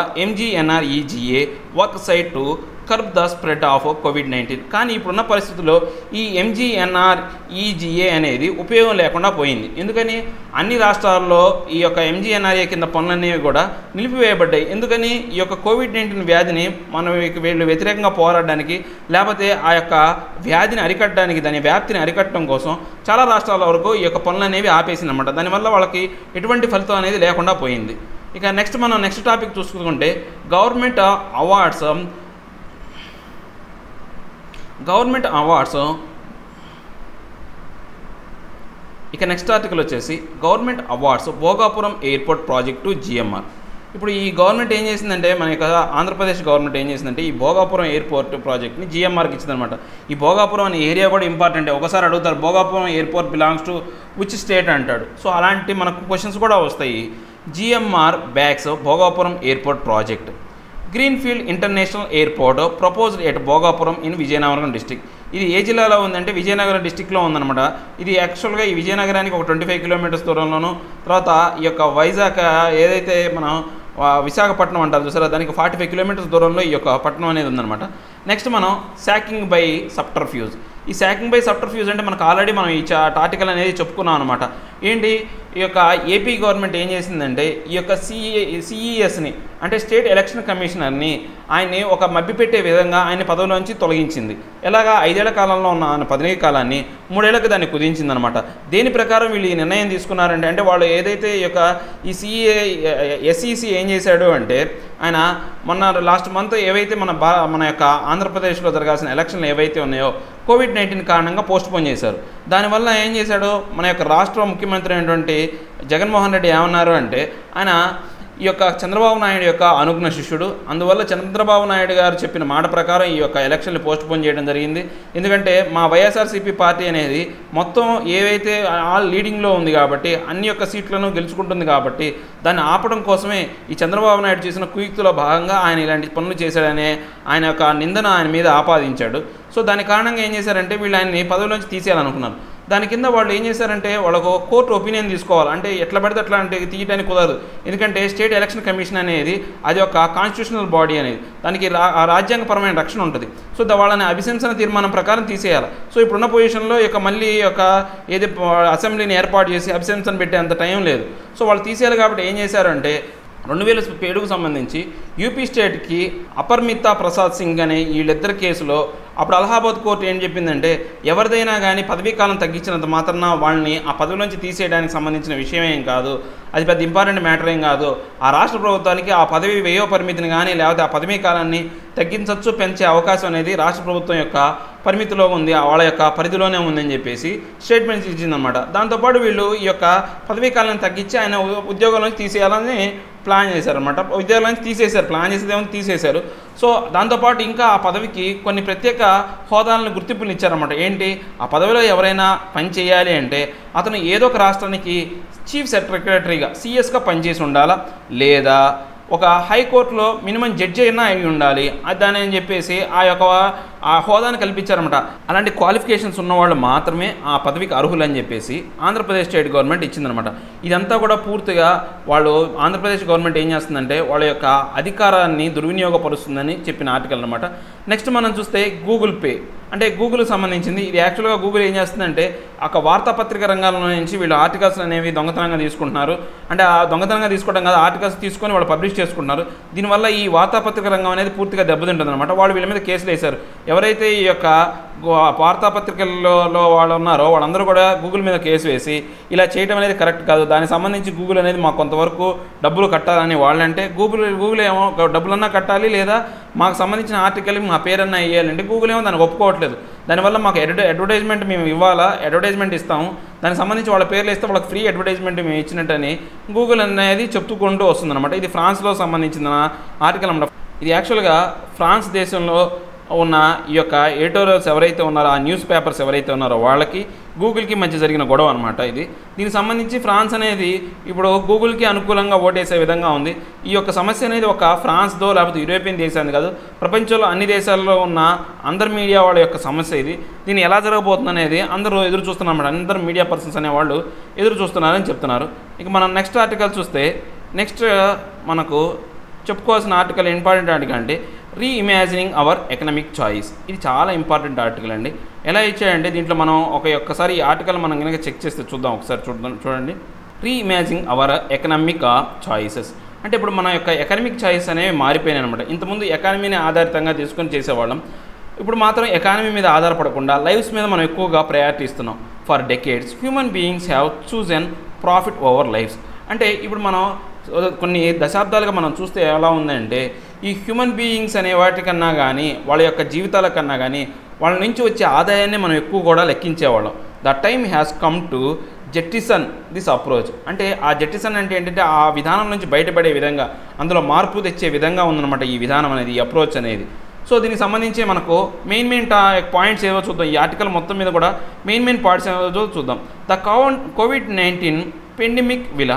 MGNREGA work site to curb the spread of COVID nineteen కానీ ఇప్పుడున్న పరిస్థితుల్లో ఈ ఎంజీఎన్ఆర్ ఈజీఏ అనేది ఉపయోగం లేకుండా పోయింది ఎందుకని అన్ని రాష్ట్రాల్లో ఈ యొక్క ఎంజీఎన్ఆర్ఏ కింద పనులనేవి కూడా నిలిపివేయబడ్డాయి ఎందుకని ఈ యొక్క కోవిడ్ నైన్టీన్ వ్యాధిని మనం వీళ్ళు వ్యతిరేకంగా పోరాడడానికి లేకపోతే ఆ యొక్క వ్యాధిని అరికట్టడానికి దాని వ్యాప్తిని అరికట్టడం కోసం చాలా రాష్ట్రాల వరకు ఈ యొక్క పనులు అనేవి ఆపేసిందన్నమాట దానివల్ల వాళ్ళకి ఎటువంటి ఫలితం అనేది లేకుండా పోయింది ఇక నెక్స్ట్ మనం నెక్స్ట్ టాపిక్ చూసుకుంటే గవర్నమెంట్ అవార్డ్స్ గవర్నమెంట్ అవార్డ్స్ ఇక నెక్స్ట్ ఆర్టికల్ వచ్చేసి government awards Bhogapuram airport project GMR ఇప్పుడు ఈ గవర్నమెంట్ ఏం చేసిందంటే మన యొక్క ఆంధ్రప్రదేశ్ గవర్నమెంట్ ఏం చేసిందంటే ఈ భోగాపురం ఎయిర్పోర్ట్ ప్రాజెక్ట్ని జిఎంఆర్కి ఇచ్చిందనమాట ఈ భోగాపురం అనే ఏరియా కూడా ఇంపార్టెంట్ ఒకసారి అడుగుతారు Bhogapuram airport belongs to which state అంటాడు సో అలాంటి మనకు క్వశ్చన్స్ కూడా వస్తాయి GMR bags Bhogapuram airport project greenfield international airport proposed at Bhogapuram in Vizianagaram district ఇది ఏ జిల్లాలో ఉందంటే విజయనగరం డిస్టిక్లో ఉందన్నమాట ఇది యాక్చువల్గా ఈ విజయనగరానికి ఒక ట్వంటీ ఫైవ్ కిలోమీటర్స్ దూరంలోను తర్వాత ఈ యొక్క వైజాగ్ ఏదైతే మనం ఆ, విశాఖపట్నం అంటారు చూసారా దానికి ఫార్టీ ఫైవ్ కిలోమీటర్స్ దూరంలో ఈ యొక్క పట్టణం అనేది ఉందన్నమాట నెక్స్ట్ మనం శాకింగ్ బై సబ్టర్ఫ్యూజ్ ఈ శాకింగ్ బై సబ్టర్ఫ్యూజ్ అంటే మనకు ఆల్రెడీ మనం ఈ ఆర్టికల్ అనేది చెప్పుకున్నాం అనమాట ఏంటి ఈ యొక్క ఏపీ గవర్నమెంట్ ఏం చేసిందంటే ఈ యొక్క సిఈ సిఈఎస్ని అంటే స్టేట్ ఎలక్షన్ కమిషనర్ని ఆయన్ని ఒక మభ్యపెట్టే విధంగా ఆయన పదవిలోంచి తొలగించింది ఎలాగా ఐదేళ్ల కాలంలో ఉన్న ఆయన పదవీ కాలాన్ని మూడేళ్లకు దాన్ని కుదించింది అనమాట దేని ప్రకారం వీళ్ళు ఈ నిర్ణయం తీసుకున్నారంటే అంటే వాళ్ళు ఏదైతే ఈ యొక్క ఈ సిఏ ఎస్ఈసి ఏం చేశాడు అంటే ఆయన మొన్న లాస్ట్ మంత్ ఏవైతే మన బా మన యొక్క ఆంధ్రప్రదేశ్లో జరగాల్సిన ఎలక్షన్లు ఏవైతే ఉన్నాయో కోవిడ్ నైన్టీన్ కారణంగా పోస్ట్ పోన్ చేశారు దానివల్ల ఏం చేశాడు మన యొక్క రాష్ట్ర ముఖ్యమంత్రి అయినటువంటి జగన్మోహన్ రెడ్డి ఏమన్నారు అంటే ఆయన ఈ యొక్క చంద్రబాబు నాయుడు యొక్క అనుగ్న శిష్యుడు అందువల్ల చంద్రబాబు నాయుడు గారు చెప్పిన మాట ప్రకారం ఈ యొక్క ఎలక్షన్లు పోస్ట్ పోన్ చేయడం జరిగింది ఎందుకంటే మా వైఎస్ఆర్సీపీ పార్టీ అనేది మొత్తం ఏవైతే ఆల్ లీడింగ్లో ఉంది కాబట్టి అన్ని యొక్క సీట్లను గెలుచుకుంటుంది కాబట్టి దాన్ని ఆపడం కోసమే ఈ చంద్రబాబు నాయుడు చేసిన కుయుక్తిలో భాగంగా ఆయన ఇలాంటి పనులు చేశాడనే ఆయన యొక్క నిందన ఆయన మీద ఆపాదించాడు సో దాని కారణంగా ఏం చేశారంటే వీళ్ళు ఆయన్ని పదవిలోంచి తీసేయాలనుకున్నారు దాని కింద వాళ్ళు ఏం చేశారంటే వాళ్ళకు కోర్టు ఒపీనియన్ తీసుకోవాలి అంటే ఎట్లా పడితే అట్లా అంటే తీయడానికి కుదరదు ఎందుకంటే స్టేట్ ఎలక్షన్ కమిషన్ అనేది అది ఒక కాన్స్టిట్యూషనల్ బాడీ అనేది దానికి రా ఆ రాజ్యాంగపరమైన రక్షణ ఉంటుంది సో దా- వాళ్ళని అభిశంసన తీర్మానం ప్రకారం తీసేయాలి సో ఇప్పుడున్న పొజిషన్లో ఈ యొక్క మళ్ళీ ఈ యొక్క ఏది ప- అసెంబ్లీని ఏర్పాటు చేసి అభిశంసన పెట్టే అంత టైం లేదు సో వాళ్ళు తీసేయాలి కాబట్టి ఏం చేశారంటే రెండు వేల ఏడుకు సంబంధించి యూపీ స్టేట్కి అపర్మిత ప్రసాద్ సింగ్ అనే వీళ్ళిద్దరి కేసులో అప్పుడు అలహాబాద్ కోర్టు ఏం చెప్పిందంటే ఎవరిదైనా కానీ పదవీ కాలం తగ్గించినంత మాత్రాన వాళ్ళని ఆ పదవిలోంచి తీసేయడానికి సంబంధించిన విషయం ఏం కాదు అది పెద్ద ఇంపార్టెంట్ మ్యాటర్ ఏం కాదు ఆ రాష్ట్ర ప్రభుత్వానికి ఆ పదవి వ్యయ పరిమితిని కానీ లేకపోతే ఆ పదవీ కాలాన్ని తగ్గించవచ్చు పెంచే అవకాశం అనేది రాష్ట్ర ప్రభుత్వం యొక్క పరిమితిలో ఉంది ఆ వాళ్ళ యొక్క పరిధిలోనే ఉందని చెప్పేసి స్టేట్మెంట్స్ ఇచ్చిందనమాట దాంతోపాటు వీళ్ళు ఈ యొక్క పదవీ కాలాన్ని తగ్గించి ఆయన ఉ- ఉద్యోగంలోంచి తీసేయాలని ప్లాన్ చేశారనమాట ఉద్యోగాల నుంచి తీసేశారు ప్లాన్ చేసేదేమో తీసేశారు సో దాంతోపాటు ఇంకా ఆ పదవికి కొన్ని ప్రత్యేక హోదాలను గుర్తింపులు ఇచ్చారన్నమాట ఏంటి ఆ పదవిలో ఎవరైనా పని చేయాలి అంటే అతను ఏదో ఒక రాష్ట్రానికి చీఫ్ సెక్రటరీగా సిఎస్గా పనిచేసి ఉండాలా లేదా ఒక హైకోర్టులో మినిమం జడ్జి అయినా అయి ఉండాలి అది దాని అని చెప్పేసి ఆ యొక్క ఆ హోదాను కల్పించారన్నమాట అలాంటి క్వాలిఫికేషన్స్ ఉన్నవాళ్ళు మాత్రమే ఆ పదవికి అర్హులు అని చెప్పేసి ఆంధ్రప్రదేశ్ స్టేట్ గవర్నమెంట్ ఇచ్చిందనమాట ఇదంతా కూడా పూర్తిగా వాళ్ళు ఆంధ్రప్రదేశ్ గవర్నమెంట్ ఏం చేస్తుందంటే వాళ్ళ యొక్క అధికారాన్ని దుర్వినియోగపరుస్తుందని చెప్పిన ఆర్టికల్ అనమాట నెక్స్ట్ మనం చూస్తే గూగుల్ పే అంటే గూగుల్కి సంబంధించింది ఇది యాక్చువల్గా గూగుల్ ఏం చేస్తుందంటే ఒక వార్తాపత్రిక రంగంలో నుంచి వీళ్ళు ఆర్టికల్స్ అనేవి దొంగతనంగా తీసుకుంటున్నారు అంటే ఆ దొంగతనంగా తీసుకోవడం కాదు ఆర్టికల్స్ తీసుకొని వాళ్ళు పబ్లిష్ చేసుకుంటున్నారు దీనివల్ల ఈ వార్తాపత్రిక రంగం అనేది పూర్తిగా దెబ్బతింటుంది అనమాట వాళ్ళు వీళ్ళ మీద కేసులు వేశారు ఎవరైతే ఈ యొక్క గు- వార్తాపత్రికల్లో లో వాళ్ళు ఉన్నారో వాళ్ళందరూ కూడా గూగుల్ మీద కేసు వేసి ఇలా చేయడం అనేది కరెక్ట్ కాదు దానికి సంబంధించి గూగుల్ అనేది మాకు కొంతవరకు డబ్బులు కట్టాలని వాళ్ళంటే గూగుల్ గూగుల్ ఏమో డబ్బులన్నా కట్టాలి లేదా మాకు సంబంధించిన ఆర్టికల్ మా పేరన్నా వేయాలంటే గూగుల్ ఏమో దానికి ఒప్పుకోవట్లేదు దానివల్ల మాకు అడ్వర్టై అడ్వర్టైజ్మెంట్ మేము ఇవ్వాలా అడ్వర్టైజ్మెంట్ ఇస్తాము దానికి సంబంధించి వాళ్ళ పేర్లు ఇస్తే వాళ్ళకి ఫ్రీ అడ్వర్టైజ్మెంట్ మేము ఇచ్చినట్టని గూగుల్ అనేది చెప్తుకుంటూ వస్తుందన్నమాట ఇది ఫ్రాన్స్లో సంబంధించిన ఆర్టికల్ అన్నమాట ఇది యాక్చువల్గా ఫ్రాన్స్ దేశంలో ఉన్న ఈ యొక్క ఎడిటోరియల్స్ ఎవరైతే ఉన్నారో ఆ న్యూస్ పేపర్స్ ఎవరైతే ఉన్నారో వాళ్ళకి గూగుల్కి మధ్య జరిగిన గొడవ అనమాట ఇది దీనికి సంబంధించి ఫ్రాన్స్ అనేది ఇప్పుడు గూగుల్కి అనుకూలంగా ఓటేసే విధంగా ఉంది ఈ యొక్క సమస్య అనేది ఒక ఫ్రాన్స్దో లేకపోతే యూరోపియన్ దేశాన్ని కాదు ప్రపంచంలో అన్ని దేశాల్లో ఉన్న అందరు మీడియా వాళ్ళ యొక్క సమస్య ఇది దీన్ని ఎలా జరగబోతుంది అనేది అందరూ ఎదురు చూస్తున్నారు అందరు మీడియా పర్సన్స్ అనేవాళ్ళు ఎదురు చూస్తున్నారని చెప్తున్నారు ఇక మనం నెక్స్ట్ ఆర్టికల్ చూస్తే నెక్స్ట్ మనకు చెప్పుకోవాల్సిన ఆర్టికల్ ఇంపార్టెంట్ ఆర్టికల్ అంటే reimagining our economic choice ఇది చాలా ఇంపార్టెంట్ ఆర్టికల్ అండి ఎలా ఇచ్చాయంటే దీంట్లో మనం ఒక ఒక్కసారి ఈ ఆర్టికల్ మనం కనుక చెక్ చేస్తే చూద్దాం ఒకసారి చూద్దాం చూడండి reimagining our economic choices అంటే ఇప్పుడు మన యొక్క ఎకనామిక్ చాయిస్ అనేవి మారిపోయినాయి అనమాట ఇంతకుముందు ఎకానమీని ఆధారితంగా తీసుకొని చేసేవాళ్ళం ఇప్పుడు మాత్రం ఎకానమీ మీద ఆధారపడకుండా లైఫ్స్ మీద మనం ఎక్కువగా ప్రయారిటీ ఇస్తున్నాం for decades human beings have chosen profit over lifes అంటే ఇప్పుడు మనం కొన్ని దశాబ్దాలుగా మనం చూస్తే ఎలా ఉందంటే ఈ హ్యూమన్ బీయింగ్స్ అనే వాటికన్నా కానీ వాళ్ళ యొక్క జీవితాల కన్నా కానీ వాళ్ళ నుంచి వచ్చే ఆదాయాన్ని మనం ఎక్కువ కూడా లెక్కించేవాళ్ళం the time has come to jettison this approach అంటే ఆ జెట్టిసన్ అంటే ఏంటంటే ఆ విధానం నుంచి బయటపడే విధంగా అందులో మార్పు తెచ్చే విధంగా ఉందన్నమాట ఈ విధానం అనేది ఈ అప్రోచ్ అనేది సో దీనికి సంబంధించి మనకు మెయిన్ మెయిన్ పాయింట్స్ ఏవో చూద్దాం ఈ ఆర్టికల్ మొత్తం మీద కూడా మెయిన్ మెయిన్ పాయింట్స్ ఏవో చూద్దాం the con COVID nineteen pandemic will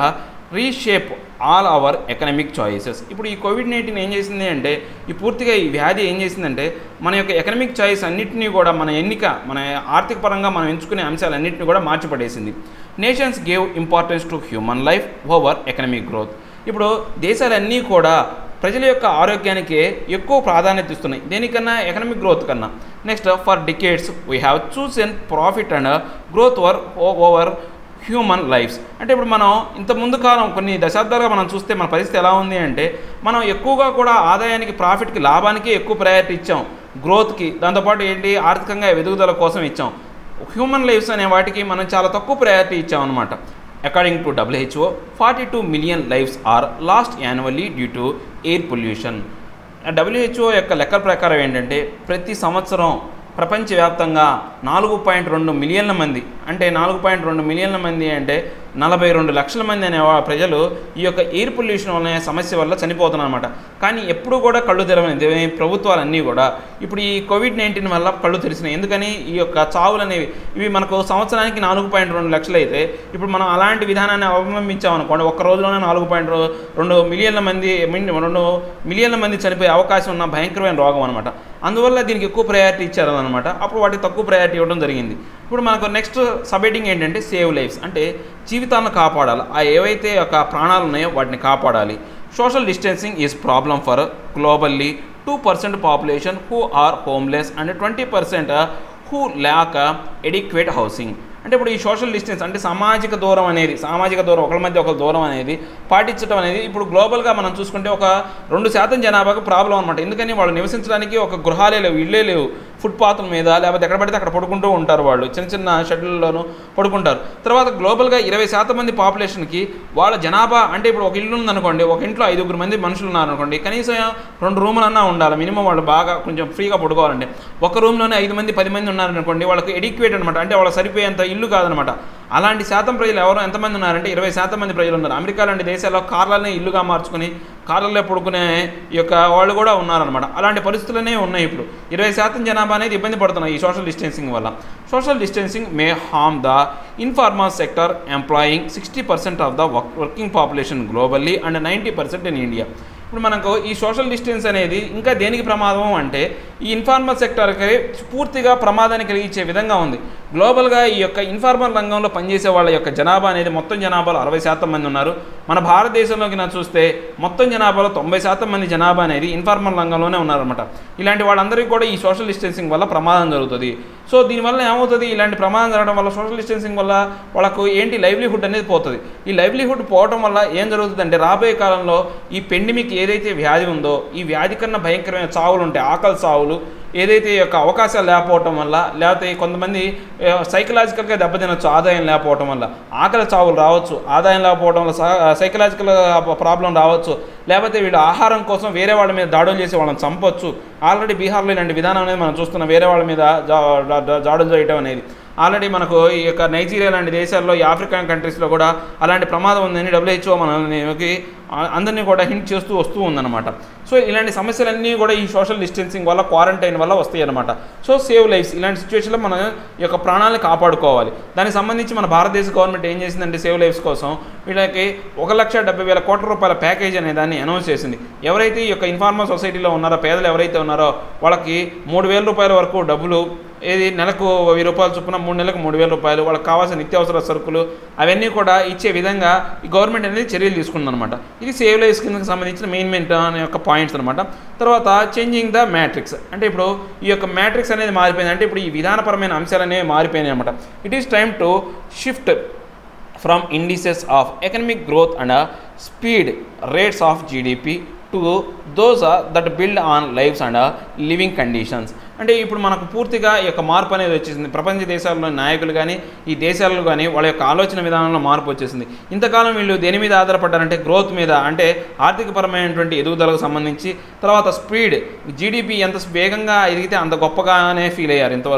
reshape all our economic choices ఇప్పుడు ఈ కోవిడ్ నైన్టీన్ ఏం చేసింది అంటే ఈ పూర్తిగా ఈ వ్యాధి ఏం చేసిందంటే మన యొక్క ఎకనామిక్ చాయిస్ అన్నింటినీ కూడా మన ఎన్నిక మన ఆర్థిక పరంగా మనం ఎంచుకునే అంశాలన్నింటినీ కూడా మార్చిపడేసింది nations gave importance to human life over economic growth ఇప్పుడు దేశాలన్నీ కూడా ప్రజల యొక్క ఆరోగ్యానికే ఎక్కువ ప్రాధాన్యత ఇస్తున్నాయి దేనికన్నా ఎకనామిక్ గ్రోత్ కన్నా next for decades we have chosen profit and growth over over human lifes అంటే ఇప్పుడు మనం ఇంత ముందు కాలం కొన్ని దశాబ్దాలుగా మనం చూస్తే మన పరిస్థితి ఎలా ఉంది అంటే మనం ఎక్కువగా కూడా ఆదాయానికి ప్రాఫిట్కి లాభానికి ఎక్కువ ప్రయారిటీ ఇచ్చాం గ్రోత్కి దాంతోపాటు ఏంటి ఆర్థికంగా ఎదుగుదల కోసం ఇచ్చాం హ్యూమన్ లైఫ్స్ అనే వాటికి మనం చాలా తక్కువ ప్రయారిటీ ఇచ్చాం అనమాట according to WHO forty two million lifes are lost annually due to air pollution WHO యొక్క లెక్కల ప్రకారం ఏంటంటే ప్రతి సంవత్సరం ప్రపంచవ్యాప్తంగా నాలుగు పాయింట్ రెండు మిలియన్ల మంది అంటే నాలుగు పాయింట్ రెండు మిలియన్ల మంది అంటే నలభై రెండు లక్షల మంది అనే వా- ప్రజలు ఈ యొక్క ఎయిర్ పొల్యూషన్ అనే సమస్య వల్ల చనిపోతున్నారు అనమాట కానీ ఎప్పుడు కూడా కళ్ళు తెరవని ప్రభుత్వాలన్నీ కూడా ఇప్పుడు ఈ కోవిడ్ నైన్టీన్ వల్ల కళ్ళు తెరిచినాయి ఎందుకని ఈ యొక్క చావులు అనేవి ఇవి మనకు సంవత్సరానికి నాలుగు పాయింట్ రెండు లక్షలు అయితే ఇప్పుడు మనం అలాంటి విధానాన్ని అవలంబించామనుకోండి ఒక్క రోజులోనే నాలుగు పాయింట్ రెండు మిలియన్ల మంది మిన్- రెండు మిలియన్ల మంది చనిపోయే అవకాశం ఉన్న భయంకరమైన రోగం అనమాట అందువల్ల దీనికి ఎక్కువ ప్రయారిటీ ఇచ్చారనమాట అప్పుడు వాటికి తక్కువ ప్రయారిటీ ఇవ్వడం జరిగింది ఇప్పుడు మనకు నెక్స్ట్ సబ్హెడింగ్ ఏంటంటే సేవ్ లైఫ్స్ అంటే జీవితాలను కాపాడాలి ఆ ఏవైతే ఒక ప్రాణాలు ఉన్నాయో వాటిని కాపాడాలి social distancing is problem for globally two percent population who are homeless and twenty percent who lack adequate housing అంటే ఇప్పుడు ఈ సోషల్ డిస్టెన్స్ అంటే సామాజిక దూరం అనేది సామాజిక దూరం ఒకరి మధ్య ఒకరి దూరం అనేది పాటించడం అనేది ఇప్పుడు గ్లోబల్గా మనం చూసుకుంటే ఒక రెండు శాతం జనాభాకు ప్రాబ్లం అనమాట ఎందుకని వాళ్ళు నివసించడానికి ఒక గృహాలే లేవు ఇళ్ళే లేవు ఫుట్పాత్ల మీద లేకపోతే ఎక్కడ పడితే అక్కడ పడుకుంటూ ఉంటారు వాళ్ళు చిన్న చిన్న షెడ్యూల్లోనూ పడుకుంటారు తర్వాత గ్లోబల్గా ఇరవై శాతం మంది పాపులేషన్కి వాళ్ళ జనాభా అంటే ఇప్పుడు ఒక ఇల్లు ఉందనుకోండి ఒక ఇంట్లో ఐదుగురు మంది మనుషులు ఉన్నారనుకోండి కనీసం రెండు రూములన్నా ఉండాలి మినిమం వాళ్ళు బాగా కొంచెం ఫ్రీగా పడుకోవాలంటే ఒక రూమ్లోనే ఐదు మంది పది మంది ఉన్నారనుకోండి వాళ్ళకి ఎడిక్వేట్ అనమాట అంటే వాళ్ళకి సరిపోయేంత ఇల్లు కాదనమాట అలాంటి శాతం ప్రజలు ఎవరు ఎంతమంది ఉన్నారంటే ఇరవై శాతం మంది ప్రజలు ఉన్నారు అమెరికా లాంటి దేశాల్లో కార్లనే ఇల్లుగా మార్చుకుని కార్లలో పడుకునే ఈ యొక్క వాళ్ళు కూడా ఉన్నారనమాట అలాంటి పరిస్థితులనే ఉన్నాయి ఇప్పుడు ఇరవై శాతం జనాభా అనేది ఇబ్బంది పడుతున్నాయి ఈ సోషల్ డిస్టెన్సింగ్ వల్ల social distancing may harm the informal sector employing sixty percent of the working population globally and ninety percent in India ఇప్పుడు మనకు ఈ సోషల్ డిస్టెన్స్ అనేది ఇంకా దేనికి ప్రమాదం అంటే ఈ ఇన్ఫార్మల్ సెక్టర్కి పూర్తిగా ప్రమాదాన్ని కలిగించే విధంగా ఉంది గ్లోబల్గా ఈ యొక్క ఇన్ఫార్మల్ రంగంలో పనిచేసే వాళ్ళ యొక్క జనాభా అనేది మొత్తం జనాభాలో అరవై శాతం మంది ఉన్నారు మన భారతదేశంలోకి నా చూస్తే మొత్తం జనాభాలో తొంభై శాతం మంది జనాభా అనేది ఇన్ఫార్మల్ రంగంలోనే ఉన్నారన్నమాట ఇలాంటి వాళ్ళందరికీ కూడా ఈ సోషల్ డిస్టెన్సింగ్ వల్ల ప్రమాదం జరుగుతుంది సో దీనివల్ల ఏమవుతుంది ఇలాంటి ప్రమాదం జరగడం వల్ల సోషల్ డిస్టెన్సింగ్ వల్ల వాళ్ళకు ఏంటి లైవ్లీహుడ్ అనేది పోతుంది ఈ లైవ్లీహుడ్ పోవడం వల్ల ఏం జరుగుతుంది అంటే రాబోయే కాలంలో ఈ పెండిమిక్ ఏదైతే వ్యాధి ఉందో ఈ వ్యాధి కన్నా భయంకరమైన చావులు ఉంటాయి ఆకలి చావులు ఏదైతే ఈ యొక్క అవకాశాలు లేకపోవటం వల్ల లేకపోతే కొంతమంది సైకలాజికల్గా దెబ్బతినొచ్చు ఆదాయం లేకపోవటం వల్ల ఆకలి చావులు రావచ్చు ఆదాయం లేకపోవడం వల్ల సైకలాజికల్ ప్రాబ్లం రావచ్చు లేకపోతే వీళ్ళు ఆహారం కోసం వేరే వాళ్ళ మీద దాడులు చేసి వాళ్ళని చంపొచ్చు ఆల్రెడీ బీహార్లో ఇలాంటి విధానం అనేది మనం చూస్తున్నాం వేరే వాళ్ళ మీద జా- దా- దా- దాడులు చేయటం అనేది ఆల్రెడీ మనకు ఈ యొక్క నైజీరియా లాంటి దేశాల్లో ఈ ఆఫ్రికన్ కంట్రీస్లో కూడా అలాంటి ప్రమాదం ఉందని డబ్ల్యూహెచ్ఓ మనకి అందరినీ కూడా హింట్ చేస్తూ వస్తూ ఉందన్నమాట సో ఇలాంటి సమస్యలన్నీ కూడా ఈ సోషల్ డిస్టెన్సింగ్ వల్ల క్వారంటైన్ వల్ల వస్తాయి అనమాట సో సేవ్ లైఫ్స్ ఇలాంటి సిచ్యువేషన్లో మనం ఈ యొక్క ప్రాణాలను కాపాడుకోవాలి దానికి సంబంధించి మన భారతదేశ గవర్నమెంట్ ఏం చేసిందంటే సేవ్ లైఫ్స్ కోసం వీళ్ళకి ఒక లక్ష డెబ్బై వేల కోట్ల రూపాయల ప్యాకేజ్ అనే దాన్ని అనౌన్స్ చేసింది ఎవరైతే ఈ యొక్క ఇన్ఫార్మల్ సొసైటీలో ఉన్నారో పేదలు ఎవరైతే ఉన్నారో వాళ్ళకి మూడు వేల రూపాయల వరకు డబ్బులు ఏది నెలకు వెయ్యి రూపాయలు చొప్పున మూడు నెలలకు మూడు వేల రూపాయలు వాళ్ళకి కావాల్సిన నిత్యావసర సరుకులు అవన్నీ కూడా ఇచ్చే విధంగా ఈ గవర్నమెంట్ అనేది చర్యలు తీసుకుందనమాట ఇది సేవ్ లైఫ్ కిందకి సంబంధించిన మెయిన్ మెయిన్ అనే యొక్క పాయింట్స్ అనమాట తర్వాత చేంజింగ్ ద మ్యాట్రిక్స్ అంటే ఇప్పుడు ఈ యొక్క మ్యాట్రిక్స్ అనేది మారిపోయింది అంటే ఇప్పుడు ఈ విధానపరమైన అంశాలు అనేవి మారిపోయినాయి అనమాట it is time to shift from indices of economic growth and speed rates of GDP to those that build on lifes and living conditions అంటే ఇప్పుడు మనకు పూర్తిగా ఈ యొక్క మార్పు అనేది వచ్చేసింది ప్రపంచ దేశాల్లో నాయకులు కానీ ఈ దేశాల్లో కానీ వాళ్ళ యొక్క ఆలోచన విధానంలో మార్పు వచ్చేసింది ఇంతకాలం వీళ్ళు దేని మీద ఆధారపడ్డారంటే గ్రోత్ మీద అంటే ఆర్థికపరమైనటువంటి ఎదుగుదలకు సంబంధించి తర్వాత స్పీడ్ జీడిపి ఎంత వేగంగా ఎదిగితే అంత గొప్పగానే ఫీల్ అయ్యారు ఇంతవరకు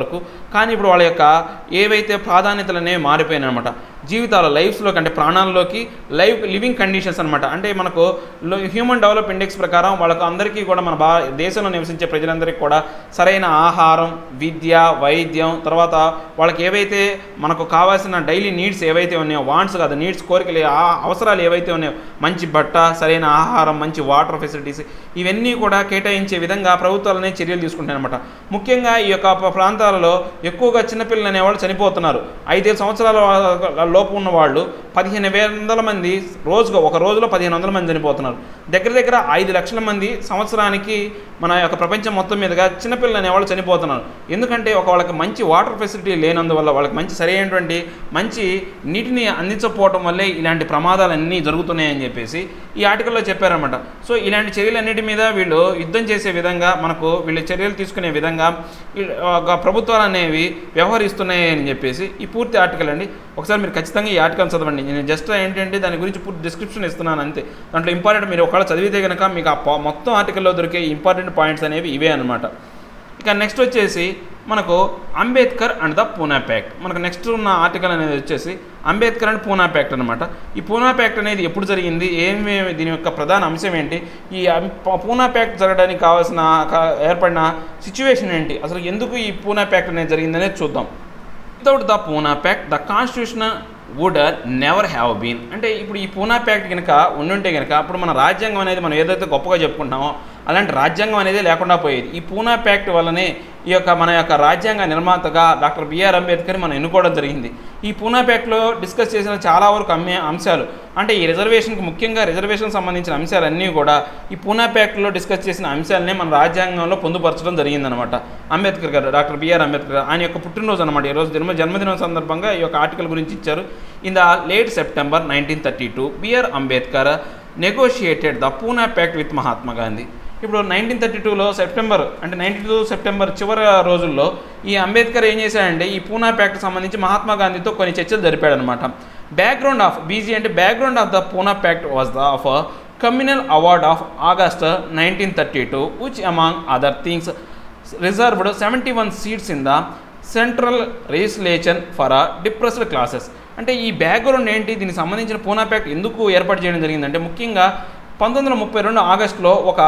కానీ ఇప్పుడు వాళ్ళ యొక్క ఏవైతే ప్రాధాన్యతలు అనేవి మారిపోయినాయి అనమాట జీవితాల లైఫ్స్లోకి అంటే ప్రాణాల్లోకి లైఫ్ లివింగ్ కండిషన్స్ అనమాట అంటే మనకు హ్యూమన్ డెవలప్ ఇండెక్స్ ప్రకారం వాళ్ళకు అందరికీ కూడా మన భా దేశంలో నివసించే ప్రజలందరికీ కూడా సరైన ఆహారం విద్య వైద్యం తర్వాత వాళ్ళకి ఏవైతే మనకు కావాల్సిన డైలీ నీడ్స్ ఏవైతే ఉన్నాయో వాంట్స్ కాదు నీడ్స్ కోరికలు ఆ అవసరాలు ఏవైతే ఉన్నాయో మంచి బట్ట సరైన ఆహారం మంచి వాటర్ ఫెసిలిటీస్ ఇవన్నీ కూడా కేటాయించే విధంగా ప్రభుత్వాలనే చర్యలు తీసుకుంటాయి అనమాట ముఖ్యంగా ఈ యొక్క ప- ప్రాంతాలలో ఎక్కువగా చిన్నపిల్లలు అనేవాళ్ళు చనిపోతున్నారు ఐదైదు సంవత్సరాల వా- లోపు ఉన్న వాళ్ళు పదిహేను వందల మంది రోజుగా ఒక రోజులో పదిహేను వందల మంది చనిపోతున్నారు దగ్గర దగ్గర ఐదు లక్షల మంది సంవత్సరానికి మన యొక్క ప్రపంచం మొత్తం మీదుగా చిన్నపిల్లలు అనేవాళ్ళు చనిపోతున్నారు ఎందుకంటే ఒక వాళ్ళకి మంచి వాటర్ ఫెసిలిటీ లేనందువల్ల వాళ్ళకి మంచి సరైనటువంటి మంచి నీటిని అందించకపోవడం వల్లే ఇలాంటి ప్రమాదాలన్నీ జరుగుతున్నాయని చెప్పేసి ఈ ఆర్టికల్లో చెప్పారన్నమాట సో ఇలాంటి చర్యలన్నిటి మీద వీళ్ళు యుద్ధం చేసే విధంగా మనకు వీళ్ళు చర్యలు తీసుకునే విధంగా ఈ- ఒక ప్రభుత్వాలు అనేవి వ్యవహరిస్తున్నాయి అని చెప్పేసి ఈ పూర్తి ఆర్టికల్ అండి ఒకసారి మీరు ఖచ్చితంగా ఈ ఆర్టికల్ చదవండి నేను జస్ట్ ఏంటంటే దాని గురించి పూర్తి డిస్క్రిప్షన్ ఇస్తున్నాను అంతే దాంట్లో ఇంపార్టెంట్ మీరు ఒకవేళ చదివితే కనుక మీకు ఆ పా- మొత్తం ఆర్టికల్లో దొరికే ఇంపార్టెంట్ పాయింట్స్ అనేవి ఇవే అనమాట ఇక నెక్స్ట్ వచ్చేసి మనకు Ambedkar and the Poona pact మనకు నెక్స్ట్ ఉన్న ఆర్టికల్ అనేది వచ్చేసి అంబేద్కర్ అండ్ పూనా ప్యాక్ట్ అనమాట ఈ పూనా ప్యాక్ట్ అనేది ఎప్పుడు జరిగింది ఏమేమి దీని యొక్క ప్రధాన అంశం ఏంటి ఈ అం- ప- పూనా ప్యాక్ట్ జరగడానికి కావాల్సిన కా- ఏర్పడిన సిచ్యువేషన్ ఏంటి అసలు ఎందుకు ఈ పూనా ప్యాక్ట్ అనేది జరిగింది అనేది చూద్దాం without the Poona pact the constitution would never have been అంటే ఇప్పుడు ఈ పూనా ప్యాక్ట్ కనుక ఉండుంటే కనుక అప్పుడు మన రాజ్యాంగం అనేది మనం ఏదైతే గొప్పగా చెప్పుకుంటున్నామో అలాంటి రాజ్యాంగం అనేది లేకుండా పోయేది ఈ పూనా ప్యాక్ట్ వల్లనే ఈ యొక్క మన యొక్క రాజ్యాంగ నిర్మాతగా డాక్టర్ బిఆర్ అంబేద్కర్ మనం ఎన్నుకోవడం జరిగింది ఈ పూనా ప్యాక్ట్లో డిస్కస్ చేసిన చాలా వరకు అమ్మే అంశాలు అంటే ఈ రిజర్వేషన్కి ముఖ్యంగా రిజర్వేషన్ సంబంధించిన అంశాలన్నీ కూడా ఈ పూనా ప్యాక్ట్లో డిస్కస్ చేసిన అంశాలనే మన రాజ్యాంగంలో పొందుపరచడం జరిగిందనమాట అంబేద్కర్ గారు డాక్టర్ బిఆర్ అంబేద్కర్ గారు ఆయన యొక్క పుట్టినరోజు అనమాట ఈరోజు జన్మ జన్మదినం సందర్భంగా ఈ యొక్క ఆర్టికల్ గురించి ఇచ్చారు in the late September nineteen thirty two BR Ambedkar negotiated the Poona pact with Mahatma Gandhi ఇప్పుడు నైన్టీన్ థర్టీ టూలో సెప్టెంబర్ అంటే నైన్టీ టూ సెప్టెంబర్ చివరి రోజుల్లో ఈ అంబేద్కర్ ఏం చేశాడంటే ఈ పూనా ప్యాక్ట్ సంబంధించి మహాత్మా గాంధీతో కొన్ని చర్చలు జరిపాడనమాట బ్యాక్గ్రౌండ్ ఆఫ్ బీజీ అంటే background of the Poona pact was the of communal award of August nineteen thirty two which among other things reserved seventy one seats in the central legislation for a depressed classes అంటే ఈ background ఏంటి దీనికి సంబంధించిన Poona pact ఎందుకు ఏర్పాటు చేయడం జరిగిందంటే ముఖ్యంగా పంతొమ్మిది వందల ముప్పై రెండు ఆగస్టులో ఒక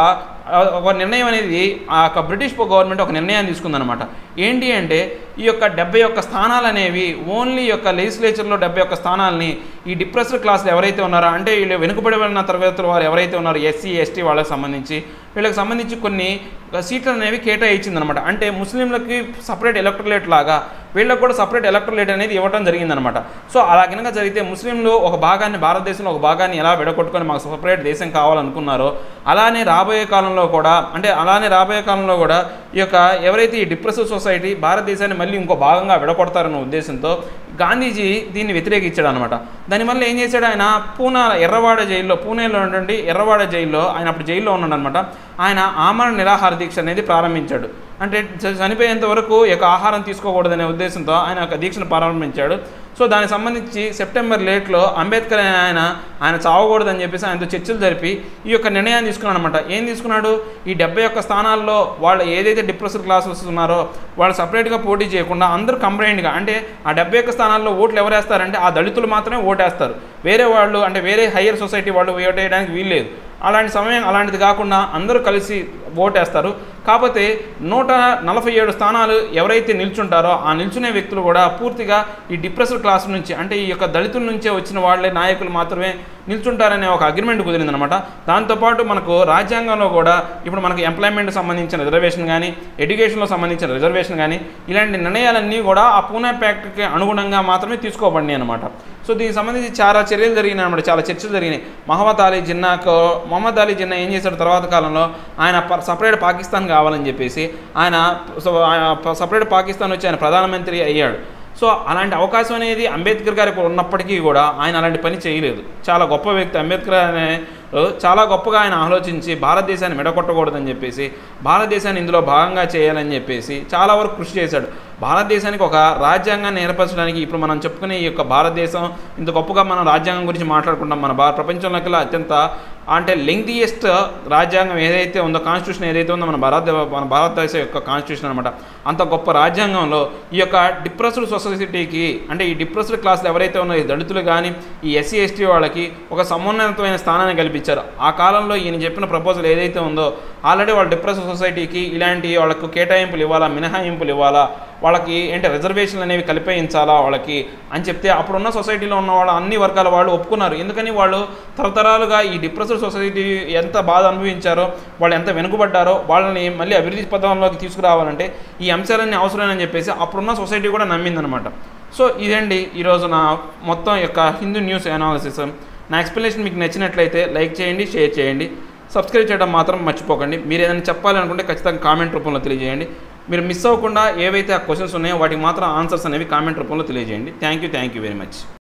ఒక నిర్ణయం అనేది ఆ యొక్క బ్రిటిష్ గవర్నమెంట్ ఒక నిర్ణయాన్ని తీసుకుందనమాట ఏంటి అంటే ఈ యొక్క డెబ్బై ఒక్క స్థానాలు అనేవి ఓన్లీ యొక్క లెజిస్లేచర్లో డెబ్బై ఒక్క స్థానాలని ఈ డిప్రెస్డ్ క్లాసులు ఎవరైతే ఉన్నారో అంటే వీళ్ళు వెనుకబడిన తరగతుల వారు ఎవరైతే ఉన్నారో ఎస్సీ ఎస్టీ వాళ్ళకి సంబంధించి వీళ్ళకి సంబంధించి కొన్ని సీట్లు అనేవి కేటాయించిందనమాట అంటే ముస్లింలకి సపరేట్ ఎలక్ట్రలేట్ లాగా వీళ్ళకి కూడా సపరేట్ ఎలక్ట్రలేట్ అనేది ఇవ్వడం జరిగిందనమాట సో అలా కనుక జరిగితే ముస్లింలు ఒక భాగాన్ని భారతదేశంలో ఒక భాగాన్ని ఎలా విడగొట్టుకొని మాకు సపరేట్ దేశం కావాలనుకున్నారో అలానే రాబోయే కాలంలో కూడా అంటే అలానే రాబోయే కాలంలో కూడా ఈ యొక్క ఎవరైతే ఈ డిప్రెసివ్ సొసైటీ భారతదేశాన్ని మళ్ళీ ఇంకో భాగంగా విడగొడతారన్న ఉద్దేశంతో గాంధీజీ దీన్ని వ్యతిరేకించాడు అనమాట దానివల్ల ఏం చేశాడు ఆయన పూనా ఎర్రవాడ జైల్లో పూణేలో ఉన్నటువంటి ఎర్రవాడ జైల్లో ఆయన అప్పుడు జైల్లో ఉన్నాడు అనమాట ఆయన ఆమరణ నిరాహార దీక్ష అనేది ప్రారంభించాడు అంటే చ- చనిపోయేంత వరకు ఈ యొక్క ఆహారం తీసుకోకూడదనే ఉద్దేశంతో ఆయన ఒక దీక్షను ప్రారంభించాడు సో దానికి సంబంధించి సెప్టెంబర్ లేట్లో అంబేద్కర్ అనే ఆయన ఆయన చావకూడదని చెప్పేసి ఆయనతో చర్చలు జరిపి ఈ యొక్క నిర్ణయాన్ని తీసుకున్నాడు అనమాట ఏం తీసుకున్నాడు ఈ డెబ్బై ఒక్క స్థానాల్లో వాళ్ళు ఏదైతే డిప్రెస్డ్ క్లాసెస్ ఉన్నారో వాళ్ళు సపరేట్గా పోటీ చేయకుండా అందరూ కంబైన్డ్గా అంటే ఆ డెబ్బై ఒక్క స్థానాల్లో ఓట్లు ఎవరు వేస్తారంటే ఆ దళితులు మాత్రమే ఓటేస్తారు వేరే వాళ్ళు అంటే వేరే హయ్యర్ సొసైటీ వాళ్ళు ఓటేయడానికి వీల్లేదు అలాంటి సమయం అలాంటిది కాకుండా అందరూ కలిసి ఓటేస్తారు కాకపోతే నూట నలభై ఏడు స్థానాలు ఎవరైతే నిల్చుంటారో ఆ నిల్చునే వ్యక్తులు కూడా పూర్తిగా ఈ డిప్రెస్డ్ క్లాస్ నుంచి అంటే ఈ యొక్క దళితుల నుంచే వచ్చిన వాళ్ళే నాయకులు మాత్రమే నిల్చుంటారనే ఒక అగ్రిమెంట్ కుదిరిందనమాట దాంతోపాటు మనకు రాజ్యాంగంలో కూడా ఇప్పుడు మనకు ఎంప్లాయ్మెంట్ సంబంధించిన రిజర్వేషన్ కానీ ఎడ్యుకేషన్లో సంబంధించిన రిజర్వేషన్ కానీ ఇలాంటి నిర్ణయాలన్నీ కూడా ఆ పూణే ప్యాక్ట్కి అనుగుణంగా మాత్రమే తీసుకోబడినాయి అనమాట సో దీనికి సంబంధించి చాలా చర్యలు జరిగినాయి అనమాట చాలా చర్చలు జరిగినాయి మహమ్మద్ అలీ జిన్నాకు మొహమ్మద్ అలీ జిన్నా ఏం చేశాడు తర్వాత కాలంలో ఆయన ప- సపరేట్ పాకిస్తాన్ కావాలని చెప్పేసి ఆయన సో ఆయన ప- సపరేట్ పాకిస్తాన్ వచ్చి ఆయన ప్రధానమంత్రి అయ్యాడు సో అలాంటి అవకాశం అనేది అంబేద్కర్ గారికి ఉన్నప్పటికీ కూడా ఆయన అలాంటి పని చేయలేదు చాలా గొప్ప వ్యక్తి అంబేద్కర్ అనే చాలా గొప్పగా ఆయన ఆలోచించి భారతదేశాన్ని మెడగొట్టకూడదని చెప్పేసి భారతదేశాన్ని ఇందులో భాగంగా చేయాలని చెప్పేసి చాలా వరకు కృషి చేశాడు భారతదేశానికి ఒక రాజ్యాంగాన్ని ఏర్పరచడానికి ఇప్పుడు మనం చెప్పుకునే ఈ యొక్క భారతదేశం ఇంత గొప్పగా మనం రాజ్యాంగం గురించి మాట్లాడుకుంటాం మన భారత ప్రపంచంలోకి అత్యంత అంటే లెంగ్దియెస్ట్ రాజ్యాంగం ఏదైతే ఉందో కాన్స్టిట్యూషన్ ఏదైతే ఉందో మన భారత మన భారతదేశం యొక్క కాన్స్టిట్యూషన్ అనమాట అంత గొప్ప రాజ్యాంగంలో ఈ యొక్క డిప్రెస్డ్ సొసైటీకి అంటే ఈ డిప్రెస్డ్ క్లాసులు ఎవరైతే ఉన్నాయో ఈ దళితులు కానీ ఈ ఎస్సీ ఎస్టీ వాళ్ళకి ఒక సమున్నతమైన స్థానాన్ని కల్పించారు ఆ కాలంలో ఈయన చెప్పిన ప్రపోజల్ ఏదైతే ఉందో ఆల్రెడీ వాళ్ళ డిప్రెస్డ్ సొసైటీకి ఇలాంటి వాళ్ళకు కేటాయింపులు ఇవ్వాలా మినహాయింపులు ఇవ్వాలా వాళ్ళకి ఏంటి రిజర్వేషన్లు అనేవి కల్పించాలా వాళ్ళకి అని చెప్తే అప్పుడున్న సొసైటీలో ఉన్న వాళ్ళ అన్ని వర్గాల వాళ్ళు ఒప్పుకున్నారు ఎందుకని వాళ్ళు తరతరాలుగా ఈ డిప్రెస్డ్ సొసైటీ ఎంత బాధ అనుభవించారో వాళ్ళు ఎంత వెనుకబడ్డారో వాళ్ళని మళ్ళీ అభివృద్ధి పథంలోకి తీసుకురావాలంటే ఈ అంశాలన్నీ అవసరమని చెప్పేసి అప్పుడున్న సొసైటీ కూడా నమ్మిందనమాట సో ఇదండి ఈరోజు నా మొత్తం యొక్క హిందూ న్యూస్ అనాలిసిస్ నా ఎక్స్ప్లెనేషన్ మీకు నచ్చినట్లయితే లైక్ చేయండి షేర్ చేయండి సబ్స్క్రైబ్ చేయడం మాత్రం మర్చిపోకండి మీరు ఏదైనా చెప్పాలనుకుంటే ఖచ్చితంగా కామెంట్ రూపంలో తెలియజేయండి మీరు మిస్ అవ్వకుండా ఏవైతే ఆ క్వశ్చన్స్ ఉన్నాయో వాటికి మాత్రం ఆన్సర్స్ అనేవి కామెంట్ రూపంలో తెలియజేయండి thank you thank you very much